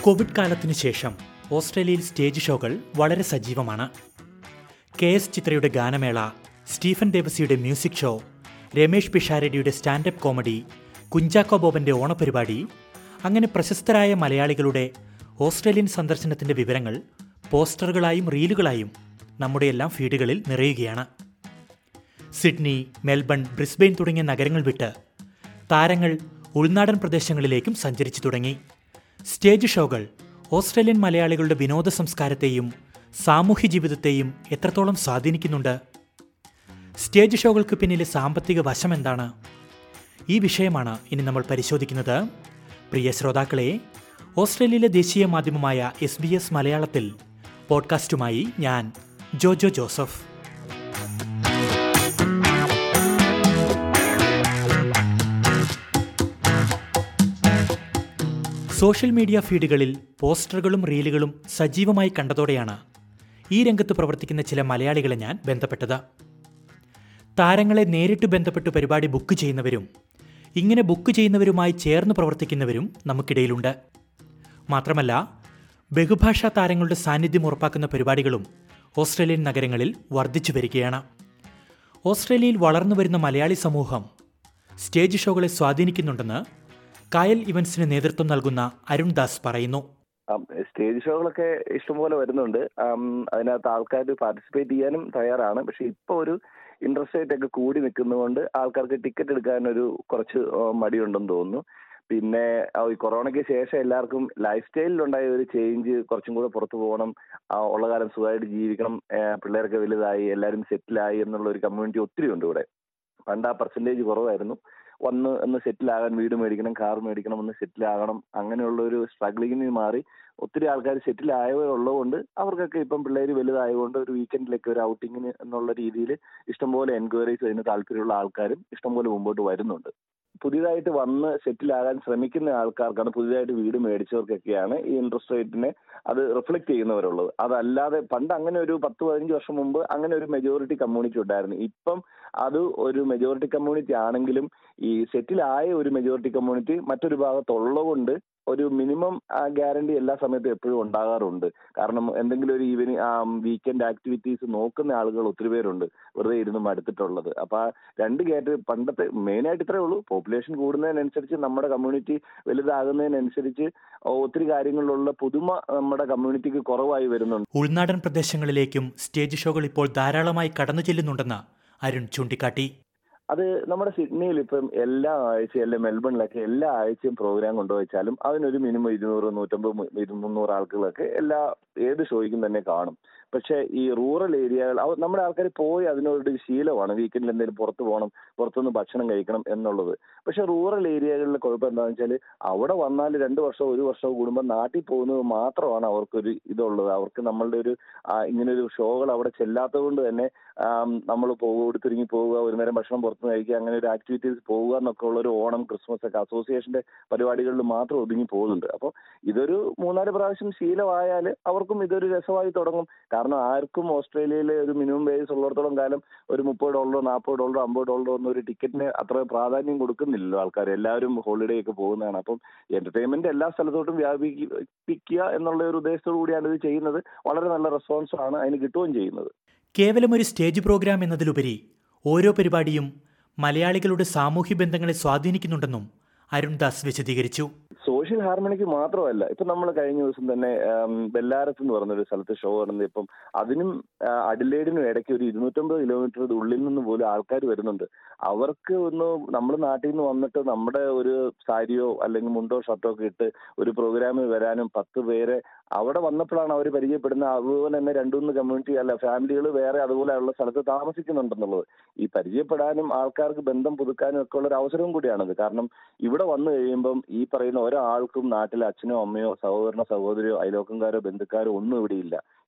Covid കാലത്തിനു ശേഷം ഓസ്ട്രേലിയയിൽ stage ഷോകൾ വളരെ സജീവമാണ് കെ എസ് ചിത്രയുടെ ഗാനമേള സ്റ്റീഫൻ ദേവസിയുടെ മ്യൂസിക് ഷോ രമേഷ് പിഷാരടിയുടെ സ്റ്റാൻഡപ്പ് കോമഡി കുഞ്ചാക്കോ ബോബന്റെ ഓണപരിപാടി അങ്ങനെ പ്രശസ്തരായ മലയാളികളുടെ ഓസ്ട്രേലിയൻ സന്ദർശനത്തിന്റെ വിവരങ്ങൾ പോസ്റ്ററുകളായും റീലുകളായും നമ്മുടെയെല്ലാം ഫീഡുകളിൽ നിറയുകയാണ് സിഡ്നി മെൽബൺ ബ്രിസ്ബെയിൻ തുടങ്ങിയ നഗരങ്ങൾ വിട്ട് താരങ്ങൾ ഉൾനാടൻ പ്രദേശങ്ങളിലേക്കും സഞ്ചരിച്ചു തുടങ്ങി സ്റ്റേജ് ഷോകൾ ഓസ്ട്രേലിയൻ മലയാളികളുടെ വിനോദ സംസ്കാരത്തെയും സാമൂഹ്യ ജീവിതത്തെയും എത്രത്തോളം സ്വാധീനിക്കുന്നുണ്ട് സ്റ്റേജ് ഷോകൾക്ക് പിന്നിലെ സാമ്പത്തിക വശം എന്താണ് ഈ വിഷയമാണ് ഇനി നമ്മൾ പരിശോധിക്കുന്നത് പ്രിയ ശ്രോതാക്കളെ ഓസ്ട്രേലിയയിലെ ദേശീയ മാധ്യമമായ എസ് ബി എസ് മലയാളത്തിൽ പോഡ്കാസ്റ്റുമായി ഞാൻ ജോജോ ജോസഫ് സോഷ്യൽ മീഡിയ ഫീഡുകളിൽ പോസ്റ്ററുകളും റീലുകളും സജീവമായി കണ്ടതോടെയാണ് ഈ രംഗത്ത് പ്രവർത്തിക്കുന്ന ചില മലയാളികളെ ഞാൻ ബന്ധപ്പെട്ടത് താരങ്ങളെ നേരിട്ട് ബന്ധപ്പെട്ട് പരിപാടി ബുക്ക് ചെയ്യുന്നവരും ഇങ്ങനെ ബുക്ക് ചെയ്യുന്നവരുമായി ചേർന്ന് പ്രവർത്തിക്കുന്നവരും നമുക്കിടയിലുണ്ട് മാത്രമല്ല ബഹുഭാഷാ താരങ്ങളുടെ സാന്നിധ്യം ഉറപ്പാക്കുന്ന പരിപാടികളും ഓസ്ട്രേലിയൻ നഗരങ്ങളിൽ വർദ്ധിച്ചു വരികയാണ് ഓസ്ട്രേലിയയിൽ വളർന്നു വരുന്ന മലയാളി സമൂഹം സ്റ്റേജ് ഷോകളെ സ്വാധീനിക്കുന്നുണ്ടെന്ന് കായൽ ഇവന്റ്സിന് നേതൃത്വം നൽകുന്ന അരുൺ ദാസ് പറയുന്നു ആം, സ്റ്റേജ് ഷോകളൊക്കെ ഇഷ്ടംപോലെ വരുന്നുണ്ട് ആം, അതിനകത്ത് ആൾക്കാർ പാർട്ടിസിപ്പേറ്റ് ചെയ്യാനും തയ്യാറാണ് പക്ഷെ ഇപ്പൊ ഒരു ഇൻട്രസ്റ്റ് റേറ്റ് ഒക്കെ കൂടി നിൽക്കുന്നതുകൊണ്ട് ആൾക്കാർക്ക് ടിക്കറ്റ് എടുക്കാൻ ഒരു കുറച്ച് ആ, മടിയുണ്ടെന്ന് തോന്നുന്നു പിന്നെ ആ, ഈ കൊറോണയ്ക്ക് ശേഷം എല്ലാവർക്കും ലൈഫ് സ്റ്റൈലിലുണ്ടായ ഒരു ചേഞ്ച് കുറച്ചും കൂടെ പുറത്തു പോകണം ആ, ഉള്ള കാലം സുഖമായിട്ട് ജീവിക്കണം ആ, പിള്ളേരൊക്കെ വലുതായി എല്ലാവരും സെറ്റിലായി എന്നുള്ള ഒരു കമ്മ്യൂണിറ്റി ഒത്തിരി ഉണ്ട് ഇവിടെ പണ്ട് ആ പെർസെൻറ്റേജ് കുറവായിരുന്നു വന്ന് ഒന്ന് സെറ്റിൽ ആകാൻ വീട് മേടിക്കണം കാർ മേടിക്കണം ഒന്ന് സെറ്റിൽ ആകണം അങ്ങനെയുള്ള ഒരു സ്ട്രഗ്ലിങ്ങിന് മാറി ഒത്തിരി ആൾക്കാർ സെറ്റിൽ ആയവരുള്ളതുകൊണ്ട് അവർക്കൊക്കെ ഇപ്പം പിള്ളേർ വലുതായതുകൊണ്ട് ഒരു വീക്കെൻഡിലേക്ക് ഒരു ഔട്ടിങ്ങിന് എന്നുള്ള രീതിയിൽ ഇഷ്ടംപോലെ എൻക്വയറീസ് അതിന് താല്പര്യമുള്ള ആൾക്കാരും ഇഷ്ടംപോലെ മുമ്പോട്ട് വരുന്നുണ്ട് പുതിയതായിട്ട് വന്ന് സെറ്റിൽ ആകാൻ ശ്രമിക്കുന്ന ആൾക്കാർക്കാണ് പുതിയതായിട്ട് വീട് മേടിച്ചവർക്കൊക്കെയാണ് ഈ ഇൻട്രസ്റ്റ് റേറ്റിനെ അത് റിഫ്ലക്ട് ചെയ്യുന്നവരുള്ളത് അതല്ലാതെ പണ്ട് അങ്ങനെ ഒരു പത്ത് പതിനഞ്ച് വർഷം മുമ്പ് അങ്ങനെ ഒരു മെജോറിറ്റി കമ്മ്യൂണിറ്റി ഉണ്ടായിരുന്നു ഇപ്പം അത് ഒരു മെജോറിറ്റി കമ്മ്യൂണിറ്റി ആണെങ്കിലും ഈ സെറ്റിൽ ആയ ഒരു മെജോറിറ്റി കമ്മ്യൂണിറ്റി മറ്റൊരു ഭാഗത്തുള്ളതുകൊണ്ട് ഒരു മിനിമം ഗ്യാരണ്ടി എല്ലാ സമയത്തും എപ്പോഴും ഉണ്ടാകാറുണ്ട് കാരണം എന്തെങ്കിലും ഒരു ഈവനിങ് വീക്കെൻഡ് ആക്ടിവിറ്റീസ് നോക്കുന്ന ആളുകൾ ഒത്തിരി പേരുണ്ട് വെറുതെ ഇരുന്ന് മടുത്തിട്ടുള്ളത് അപ്പൊ ആ രണ്ട് കാറ്റഗറി പണ്ടത്തെ മെയിൻ ആയിട്ട് ഇത്രേ ഉള്ളൂ പോപ്പുലേഷൻ കൂടുന്നതിനനുസരിച്ച് നമ്മുടെ കമ്മ്യൂണിറ്റി വലുതാകുന്നതിനനുസരിച്ച് ഒത്തിരി കാര്യങ്ങളിലുള്ള പുതുമ നമ്മുടെ കമ്മ്യൂണിറ്റിക്ക് കുറവായി വരുന്നുണ്ട് ഉൾനാടൻ പ്രദേശങ്ങളിലേക്കും സ്റ്റേജ് ഷോകൾ ഇപ്പോൾ ധാരാളമായി കടന്നു ചെല്ലുന്നുണ്ടെന്ന് അരുൺ ചൂണ്ടിക്കാട്ടി അത് നമ്മുടെ സിഡ്നിയിൽ ഇപ്പം എല്ലാ ആഴ്ചയും അല്ലെ മെൽബണിലൊക്കെ എല്ലാ ആഴ്ചയും പ്രോഗ്രാം കൊണ്ടുവച്ചാലും അതിനൊരു മിനിമം ഇരുന്നൂറ് നൂറ്റമ്പത് മു- ഇരു- മുന്നൂറ് ആൾക്കാരൊക്കെ എല്ലാ ഏത് ഷോയ്ക്കും തന്നെ കാണും പക്ഷേ ഈ റൂറൽ ഏരിയകൾ അവ- നമ്മുടെ ആൾക്കാർ പോയി അതിനോടൊരു ശീലമാണ് വീക്കെൻഡിൽ എന്തെങ്കിലും പുറത്ത് പോകണം പുറത്തുനിന്ന് ഭക്ഷണം കഴിക്കണം എന്നുള്ളത് പക്ഷെ റൂറൽ ഏരിയകളിലെ കുഴപ്പം എന്താണെന്ന് വെച്ചാൽ അവിടെ വന്നാൽ രണ്ട് വർഷമോ ഒരു വർഷമോ കൂടുമ്പോൾ നാട്ടിൽ പോകുന്നത് മാത്രമാണ് അവർക്കൊരു ഇതുള്ളത് അവർക്ക് നമ്മളുടെ ഒരു ആ, ഇങ്ങനൊരു ഷോകൾ അവിടെ ചെല്ലാത്തത് കൊണ്ട് തന്നെ നമ്മൾ പോകുക ഉടുത്തിരിങ്ങി പോവുക ഒരു നേരം ഭക്ഷണം പുറത്തുനിന്ന് കഴിക്കുക അങ്ങനെ ഒരു ആക്ടിവിറ്റീസ് പോവുക എന്നൊക്കെ ഉള്ള ഒരു ഓണം ക്രിസ്മസ് ഒക്കെ അസോസിയേഷന്റെ പരിപാടികളിൽ മാത്രം ഒതുങ്ങി പോകുന്നുണ്ട് അപ്പോൾ ഇതൊരു മൂന്നാല് പ്രാവശ്യം ശീലമായാൽ അവർക്കും ഇതൊരു രസമായി തുടങ്ങും കാരണം ആർക്കും ഓസ്ട്രേലിയയിലെ ഒരു മിനിമം വേജസ് ഉള്ളിടത്തോളം കാലം ഒരു മുപ്പത് ഡോളറോ നാൽപ്പത് ഡോളറോ അമ്പത് ഡോളറോ ഒന്നും ഒരു ടിക്കറ്റിന് അത്ര പ്രാധാന്യം കൊടുക്കുന്നില്ലല്ലോ ആൾക്കാർ എല്ലാവരും ഹോളിഡേ ഒക്കെ പോകുന്നതാണ് അപ്പം എന്റർടൈൻമെന്റ് എല്ലാ സ്ഥലത്തോട്ടും വ്യാപിപ്പിക്കുക എന്നുള്ള ഒരു ഉദ്ദേശത്തോടു കൂടിയാണ് ഇത് ചെയ്യുന്നത് വളരെ നല്ല റെസ്പോൺസ് ആണ് അതിന് കിട്ടുകയും ചെയ്യുന്നത് കേവലം ഒരു സ്റ്റേജ് പ്രോഗ്രാം എന്നതിലുപരി ഓരോ പരിപാടിയും മലയാളികളുടെ സാമൂഹ്യ ബന്ധങ്ങളെ സ്വാധീനിക്കുന്നുണ്ടെന്നും അരുൺ ദാസ് വിശദീകരിച്ചു സോഷ്യൽ ഹാർമണിക്ക് മാത്രമല്ല ഇപ്പൊ നമ്മൾ കഴിഞ്ഞ ദിവസം തന്നെ ആം, ബെല്ലാരത്ത് എന്ന് പറഞ്ഞൊരു സ്ഥലത്ത് ഷോ നടന്നത് ഇപ്പം അതിനും ആ, അഡിലേഡിനും ഇടയ്ക്ക് ഒരു ഇരുന്നൂറ്റമ്പത് കിലോമീറ്റർ ഉള്ളിൽ നിന്ന് പോലും ആൾക്കാർ വരുന്നുണ്ട് അവർക്ക് ഒന്ന് നമ്മുടെ നാട്ടിൽ നിന്ന് വന്നിട്ട് നമ്മുടെ ഒരു സാരിയോ അല്ലെങ്കിൽ മുണ്ടോ ഷർട്ടോ ഒക്കെ ഇട്ട് ഒരു പ്രോഗ്രാമിൽ വരാനും പത്ത് പേരെ അവിടെ വന്നപ്പോഴാണ് അവർ പരിചയപ്പെടുന്നത് അതുപോലെ തന്നെ രണ്ടു മൂന്ന് കമ്മ്യൂണിറ്റി അല്ല ഫാമിലികൾ വേറെ അതുപോലെയുള്ള സ്ഥലത്ത് താമസിക്കുന്നുണ്ടെന്നുള്ളത് ഈ പരിചയപ്പെടാനും ആൾക്കാർക്ക് ബന്ധം പുതുക്കാനും ഒക്കെ ഉള്ള ഒരു അവസരവും കൂടിയാണത് കാരണം ഇവിടെ വന്നു കഴിയുമ്പം ഈ പറയുന്ന ഒരാൾക്കും നാട്ടിലെ അച്ഛനോ അമ്മയോ സഹോദരനോ സഹോദരിയോ അയലോക്കംകാരോ ബന്ധുക്കാരോ ഒന്നും ഇവിടെ ഇല്ല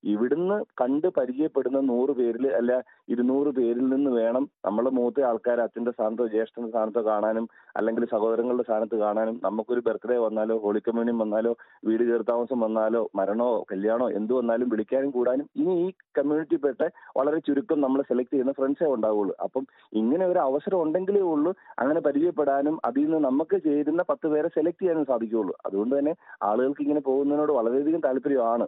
ഇവിടുന്ന് കണ്ട് പരിചയപ്പെടുന്ന നൂറ് പേരിൽ അല്ല ഇരുന്നൂറ് പേരിൽ നിന്ന് വേണം നമ്മളെ മൂത്ത ആൾക്കാർ അച്ഛന്റെ സ്ഥാനത്തോ ജ്യേഷ്ഠന്റെ സ്ഥാനത്തോ കാണാനും അല്ലെങ്കിൽ സഹോദരങ്ങളുടെ സ്ഥാനത്ത് കാണാനും നമുക്കൊരു ബർത്ത്ഡേ വന്നാലോ ഹോളി കമ്മ്യൂണിയം വന്നാലോ വീട് കയറി താമസം വന്നാലോ മരണോ കല്യാണോ എന്ത് വന്നാലും വിളിക്കാനും കൂടാനും ഇനി ഈ കമ്മ്യൂണിറ്റിപ്പെട്ട വളരെ ചുരുക്കം നമ്മൾ സെലക്ട് ചെയ്യുന്ന ഫ്രണ്ട്സേ ഉണ്ടാവുള്ളൂ അപ്പം ഇങ്ങനെ ഒരു അവസരം ഉണ്ടെങ്കിലേ ഉള്ളൂ അങ്ങനെ പരിചയപ്പെടാനും അതിൽ നിന്ന് നമുക്ക് ചേരുന്ന പത്ത് പേരെ സെലക്ട് ചെയ്യാനും സാധിക്കുകയുള്ളൂ അതുകൊണ്ട് തന്നെ ആളുകൾക്ക് ഇങ്ങനെ പോകുന്നതിനോട് വളരെയധികം താല്പര്യമാണ്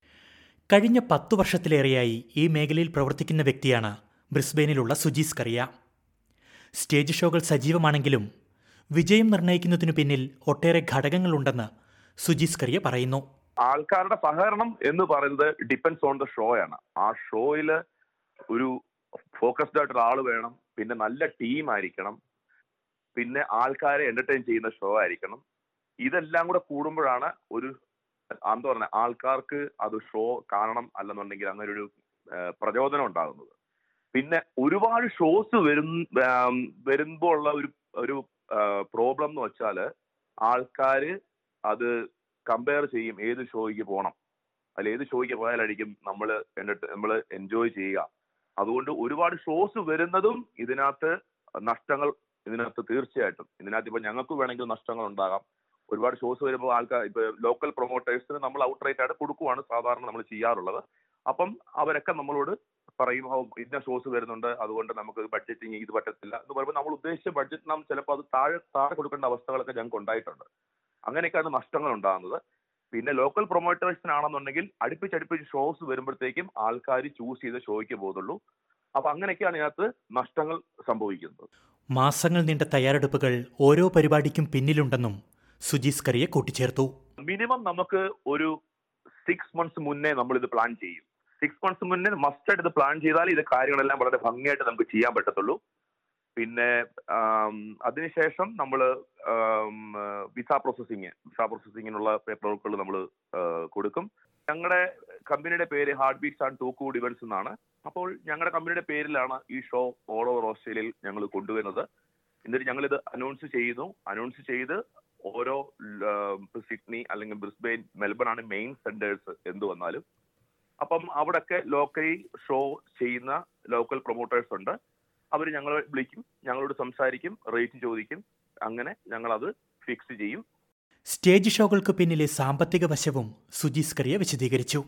കഴിഞ്ഞ പത്തു വർഷത്തിലേറെയായി ഈ മേഖലയിൽ പ്രവർത്തിക്കുന്ന വ്യക്തിയാണ് ബ്രിസ്ബെയിനിലുള്ള സുജീസ് കറിയ സ്റ്റേജ് ഷോകൾ സജീവമാണെങ്കിലും വിജയം നിർണ്ണയിക്കുന്നതിനു പിന്നിൽ ഒട്ടേറെ ഘടകങ്ങളുണ്ടെന്ന് സുജീസ് കറിയ പറയുന്നു ആൾക്കാരുടെ സഹകരണം എന്ന് പറയുന്നത് ഡിപ്പെൻസ് ഓൺ ദ ഷോ ആണ് ആ ഷോയിൽ ഒരു ഫോക്കസ്ഡ് ആയിട്ട് ഒരാൾ വേണം പിന്നെ നല്ല ടീം ആയിരിക്കണം പിന്നെ ആൾക്കാരെ എന്റർടൈൻ ചെയ്യുന്ന ഷോ ആയിരിക്കണം ഇതെല്ലാം കൂടെ കൂടുമ്പോഴാണ് ഒരു എന്താ പറഞ്ഞ ആൾക്കാർക്ക് അത് ഷോ കാണണം അല്ലെന്നുണ്ടെങ്കിൽ അങ്ങനെ ഒരു ഏഹ്, പ്രചോദനം ഉണ്ടാകുന്നത് പിന്നെ ഒരുപാട് ഷോസ് വരും ആം, വരുമ്പോൾ ഉള്ള ഒരു ഒരു പ്രോബ്ലം എന്ന് വെച്ചാൽ ആൾക്കാര് അത് കമ്പയർ ചെയ്യും ഏത് ഷോയ്ക്ക് പോകണം അല്ല ഏത് ഷോയ്ക്ക് പോയാലായിരിക്കും നമ്മൾ നമ്മൾ എൻജോയ് ചെയ്യുക അതുകൊണ്ട് ഒരുപാട് ഷോസ് വരുന്നതും ഇതിനകത്ത് നഷ്ടങ്ങൾ ഇതിനകത്ത് തീർച്ചയായിട്ടും ഇതിനകത്ത് ഇപ്പൊ ഞങ്ങൾക്ക് വേണമെങ്കിൽ നഷ്ടങ്ങൾ ഉണ്ടാകാം ഒരുപാട് ഷോസ് വരുമ്പോൾ ആൾക്കാർ ഇപ്പൊ ലോക്കൽ പ്രൊമോട്ടേഴ്സിന് നമ്മൾ ഔട്ട് റേറ്റ് ആയിട്ട് കൊടുക്കുവാണ് സാധാരണ നമ്മൾ ചെയ്യാറുള്ളത് അപ്പം അവരൊക്കെ നമ്മളോട് പറയും "ഓ, ഇന്ന ഷോസ് വരുന്നുണ്ട് അതുകൊണ്ട് നമുക്ക് ബഡ്ജറ്റിങ് ഇത് പറ്റത്തില്ല എന്ന് പറയുമ്പോൾ നമ്മൾ ഉദ്ദേശിച്ച ബഡ്ജറ്റ് നാം ചിലപ്പോൾ അത് താഴെ താഴെ കൊടുക്കേണ്ട അവസ്ഥകളൊക്കെ ഞങ്ങൾക്ക് ഉണ്ടായിട്ടുണ്ട് അങ്ങനെയൊക്കെയാണ് നഷ്ടങ്ങൾ ഉണ്ടാകുന്നത് പിന്നെ ലോക്കൽ പ്രൊമോട്ടേഴ്സിനാണെന്നുണ്ടെങ്കിൽ അടുപ്പിച്ചടുപ്പിച്ച് ഷോസ് വരുമ്പോഴത്തേക്കും ആൾക്കാർ ചൂസ് ചെയ്ത ഷോയ്ക്ക് പോകുന്നുള്ളൂ അപ്പൊ അങ്ങനെയൊക്കെയാണ് ഇതിനകത്ത് നഷ്ടങ്ങൾ സംഭവിക്കുന്നത് മാസങ്ങൾ നീണ്ട തയ്യാറെടുപ്പുകൾ ഓരോ പരിപാടിക്കും പിന്നിലുണ്ടെന്നും സുജീസ് കറിയ കൂട്ടിച്ചേർത്തു മിനിമം നമുക്ക് ഒരു സിക്സ് മന്ത്സ് മുന്നേ നമ്മൾ ഇത് പ്ലാൻ ചെയ്യും സിക്സ് മന്ത്സ് മുന്നേ മസ്റ്റ് ആയിട്ട് ഇത് പ്ലാൻ ചെയ്താൽ ഇത് കാര്യങ്ങളെല്ലാം വളരെ ഭംഗിയായിട്ട് നമുക്ക് ചെയ്യാൻ പറ്റത്തുള്ളൂ പിന്നെ ആം, അതിനുശേഷം നമ്മൾ വിസ പ്രോസസ്സിങ് വിസ പ്രോസസ്സിങ്ങിനുള്ള പേപ്പർ വർക്കുകൾ നമ്മൾ കൊടുക്കും ഞങ്ങളുടെ കമ്പനിയുടെ പേര് ഹാർട്ട് ബീറ്റ്സ് ആൻഡ് ടൂക്കൂ ഡിവൻസ് എന്നാണ് അപ്പോൾ ഞങ്ങളുടെ കമ്പനിയുടെ പേരിലാണ് ഈ ഷോ ഓൾ ഓവർ ഓസ്ട്രേലിയയിൽ ഞങ്ങൾ കൊണ്ടുവരുന്നത് എന്നിട്ട് ഞങ്ങൾ ഇത് അനൗൺസ് ചെയ്യുന്നു അനൗൺസ് ചെയ്ത് ഓരോ ല- സിഡ്നി അല്ലെങ്കിൽ ബ്രിസ്ബെയിൻ മെൽബൺ ആണ് മെയിൻ സെന്റേഴ്സ് എന്ത് വന്നാലും അപ്പം അവിടൊക്കെ ലോക്കലി ഷോ ചെയ്യുന്ന ലോക്കൽ പ്രൊമോട്ടേഴ്സ് ഉണ്ട് അവർ ഞങ്ങളെ വിളിക്കും ഞങ്ങളോട് സംസാരിക്കും റേറ്റ് ചോദിക്കും അങ്ങനെ ഞങ്ങൾ അത് ഫിക്സ് ചെയ്യും സ്റ്റേജ് ഷോകൾക്ക് പിന്നിലെ സാമ്പത്തിക വശവും സുജീസ് കറിയ വിശദീകരിച്ചു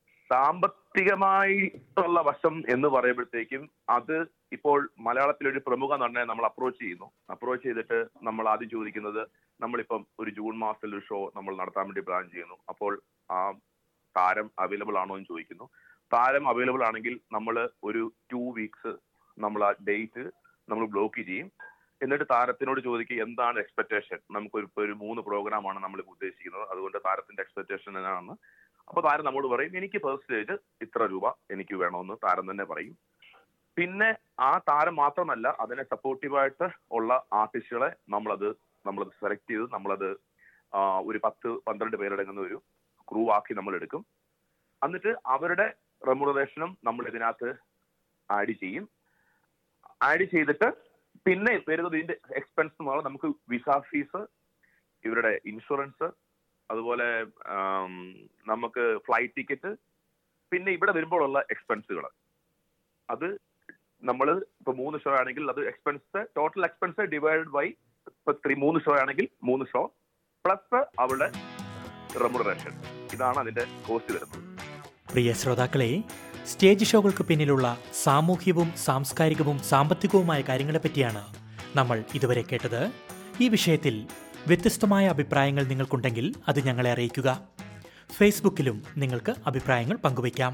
സാമ്പത്തികമായിട്ടുള്ള വശം എന്ന് പറയുമ്പോഴത്തേക്കും അത് ഇപ്പോൾ മലയാളത്തിലൊരു പ്രമുഖ നടനെ നമ്മൾ അപ്രോച്ച് ചെയ്യുന്നു അപ്രോച്ച് ചെയ്തിട്ട് നമ്മൾ ആദ്യം ചോദിക്കുന്നത് നമ്മളിപ്പം ഒരു ജൂൺ മാസത്തിൽ ഒരു ഷോ നമ്മൾ നടത്താൻ വേണ്ടി പ്ലാൻ ചെയ്യുന്നു അപ്പോൾ ആ താരം അവൈലബിൾ ആണോ എന്ന് ചോദിക്കുന്നു താരം അവൈലബിൾ ആണെങ്കിൽ നമ്മൾ ഒരു ടു വീക്സ് നമ്മൾ ആ ഡേറ്റ് നമ്മൾ ബ്ലോക്ക് ചെയ്യും എന്നിട്ട് താരത്തിനോട് ചോദിക്കുക എന്താണ് എക്സ്പെക്ടേഷൻ നമുക്കൊരു ഇപ്പൊ ഒരു മൂന്ന് പ്രോഗ്രാമാണ് നമ്മൾ ഉദ്ദേശിക്കുന്നത് അതുകൊണ്ട് താരത്തിന്റെ എക്സ്പെക്ടേഷൻ എന്നാണ് അപ്പൊ താരം നമ്മോട് പറയും എനിക്ക് പേഴ്സൻറ്റേജ് ഇത്ര രൂപ എനിക്ക് വേണമെന്ന് താരം തന്നെ പറയും പിന്നെ ആ താരം മാത്രമല്ല അതിനെ സപ്പോർട്ടീവായിട്ട് ഉള്ള ആർട്ടിസ്റ്റുകളെ നമ്മളത് നമ്മളത് സെലക്ട് ചെയ്ത് നമ്മളത് ആ, ഒരു പത്ത് പന്ത്രണ്ട് പേരടങ്ങുന്ന ഒരു ക്രൂ ആക്കി നമ്മൾ എടുക്കും എന്നിട്ട് അവരുടെ റെമുറേഷനും നമ്മൾ ഇതിനകത്ത് ആഡ് ചെയ്യും ആഡ് ചെയ്തിട്ട് പിന്നെ വരുന്നത് ഇതിന്റെ എക്സ്പെൻസ് എന്ന് പറഞ്ഞാൽ നമുക്ക് വിസ ഫീസ് ഇവരുടെ ഇൻഷുറൻസ് അതുപോലെ ആം, നമുക്ക് ഫ്ലൈറ്റ് ടിക്കറ്റ് പിന്നെ ഇവിടെ വരുമ്പോഴുള്ള എക്സ്പെൻസുകൾ അത് നമ്മൾ ഇപ്പൊ മൂന്ന് ഷോ ആണെങ്കിൽ അത് expense total expense divide by ഇപ്പൊ ത്രീ മൂന്ന് ഷോ ആണെങ്കിൽ മൂന്ന് ഷോ പ്ലസ് അവളുടെ റെമുറേഷൻ ഇതാണ് അതിന്റെ കോസ്റ്റ് വരുന്നത് പ്രിയ ശ്രോതാക്കളെ സ്റ്റേജ് ഷോകൾക്ക് പിന്നിലുള്ള സാമൂഹ്യവും സാംസ്കാരികവും സാമ്പത്തികവുമായ കാര്യങ്ങളെപ്പറ്റിയാണ് നമ്മൾ ഇതുവരെ കേട്ടത് ഈ വിഷയത്തിൽ വ്യത്യസ്തമായ അഭിപ്രായങ്ങൾ നിങ്ങൾക്കുണ്ടെങ്കിൽ അത് ഞങ്ങളെ അറിയിക്കുക ഫേസ്ബുക്കിലും നിങ്ങൾക്ക് അഭിപ്രായങ്ങൾ പങ്കുവയ്ക്കാം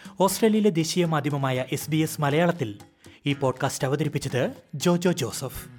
ഓസ്ട്രേലിയയിലെ ദേശീയ മാധ്യമമായ എസ് ബി എസ് മലയാളത്തിൽ ഈ പോഡ്കാസ്റ്റ് അവതരിപ്പിച്ചത് ജോജോ ജോസഫ്